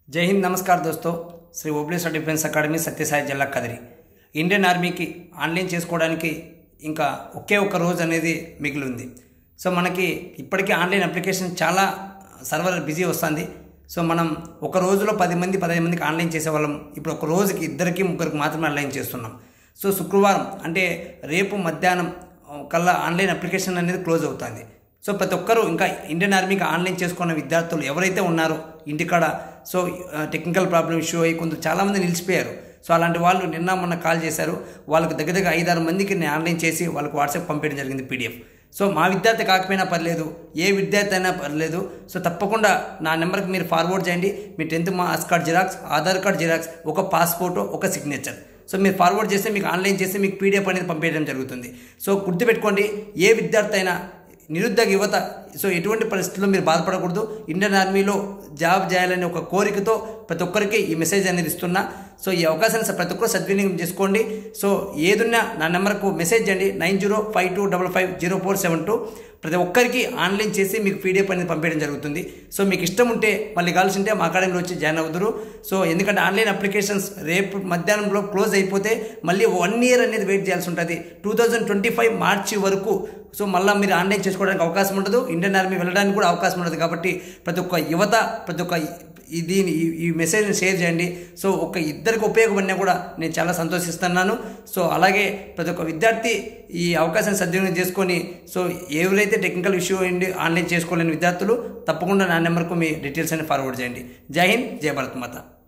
జై హింద్ నమస్కార్ దోస్తో శ్రీ ఓబ్లేశ్వర డిఫెన్స్ అకాడమీ సత్యసాయి జిల్లా కదిరి ఇండియన్ ఆర్మీకి ఆన్లైన్ చేసుకోవడానికి ఇంకా ఒకే ఒక్క రోజు అనేది మిగిలి ఉంది సో మనకి ఇప్పటికీ ఆన్లైన్ అప్లికేషన్ చాలా సర్వర్ బిజీ వస్తుంది సో మనం ఒక రోజులో పది మంది పదహైదు మందికి ఆన్లైన్ చేసేవాళ్ళం ఇప్పుడు ఒక రోజుకి ఇద్దరికి ముగ్గురికి మాత్రమే ఆన్లైన్ చేస్తున్నాం సో శుక్రవారం అంటే రేపు మధ్యాహ్నం కల్లా ఆన్లైన్ అప్లికేషన్ అనేది క్లోజ్ అవుతుంది సో ప్రతి ఒక్కరూ ఇంకా ఇండియన్ ఆర్మీకి ఆన్లైన్ చేసుకున్న విద్యార్థులు ఎవరైతే ఉన్నారో ఇంటికాడ సో టెక్నికల్ ప్రాబ్లం ఇష్యూ అయ్యి కొంత చాలామంది నిలిచిపోయారు సో అలాంటి వాళ్ళు నిన్న మొన్న కాల్ చేశారు వాళ్ళకు దగ్గర దగ్గర ఐదారు మందికి నేను ఆన్లైన్ చేసి వాళ్ళకు వాట్సాప్ పంపించడం జరిగింది పీడిఎఫ్ సో మా విద్యార్థి కాకపోయినా పర్లేదు ఏ విద్యార్థి అయినా పర్లేదు సో తప్పకుండా నా నెంబర్కి మీరు ఫార్వర్డ్ చేయండి మీ tenth marks card xerox Aadhaar card xerox ఒక పాస్పోర్ట్ ఒక సిగ్నేచర్ సో మీరు ఫార్వర్డ్ చేస్తే మీకు ఆన్లైన్ చేస్తే మీకు పీడిఎఫ్ అనేది పంపించడం జరుగుతుంది సో గుర్తుపెట్టుకోండి ఏ విద్యార్థి అయినా నిరుద్యోగ యువత సో ఎటువంటి పరిస్థితుల్లో మీరు బాధపడకూడదు ఇండియన్ ఆర్మీలో జాబ్ చేయాలనే ఒక కోరికతో ప్రతి ఒక్కరికి ఈ మెసేజ్ అనేది ఇస్తున్నా సో ఈ అవకాశాన్ని ప్రతి ఒక్కరు సద్వినియోగం చేసుకోండి సో ఏదున్నా నా నెంబర్కు మెసేజ్ చేయండి nine zero five two double five zero four seven two ప్రతి ఒక్కరికి ఆన్లైన్ చేసి మీకు పీడిఎఫ్ అనేది పంపించడం జరుగుతుంది సో మీకు ఇష్టం ఉంటే మళ్ళీ కావాల్సి ఉంటే మా అకాడమీలో వచ్చి జాయిన్ అవుతారు సో ఎందుకంటే ఆన్లైన్ అప్లికేషన్స్ రేపు మధ్యాహ్నంలో క్లోజ్ అయిపోతే మళ్ళీ వన్ ఇయర్ అనేది వెయిట్ చేయాల్సి ఉంటుంది టూ థౌజండ్ ట్వంటీ ఫైవ్ మార్చి వరకు సో మళ్ళీ మీరు ఆన్లైన్ చేసుకోవడానికి అవకాశం ఉండదు ఇండియన్ ఆర్మీ వెళ్ళడానికి కూడా అవకాశం ఉండదు కాబట్టి ప్రతి ఒక్క యువత ప్రతి ఒక్క దీని ఈ మెసేజ్ని షేర్ చేయండి సో ఒక ఇద్దరికి ఉపయోగపడినా కూడా నేను చాలా సంతోషిస్తున్నాను సో అలాగే ప్రతి ఒక్క విద్యార్థి ఈ అవకాశాన్ని సద్వినియోగం చేసుకొని సో ఎవరైతే టెక్నికల్ ఇష్యూ అయ్యింది ఆన్లైన్ చేసుకోలేని విద్యార్థులు తప్పకుండా నా నెంబర్కు మీ డీటెయిల్స్ అని ఫార్వర్డ్ చేయండి జై హింద్ జై భారత్ మాత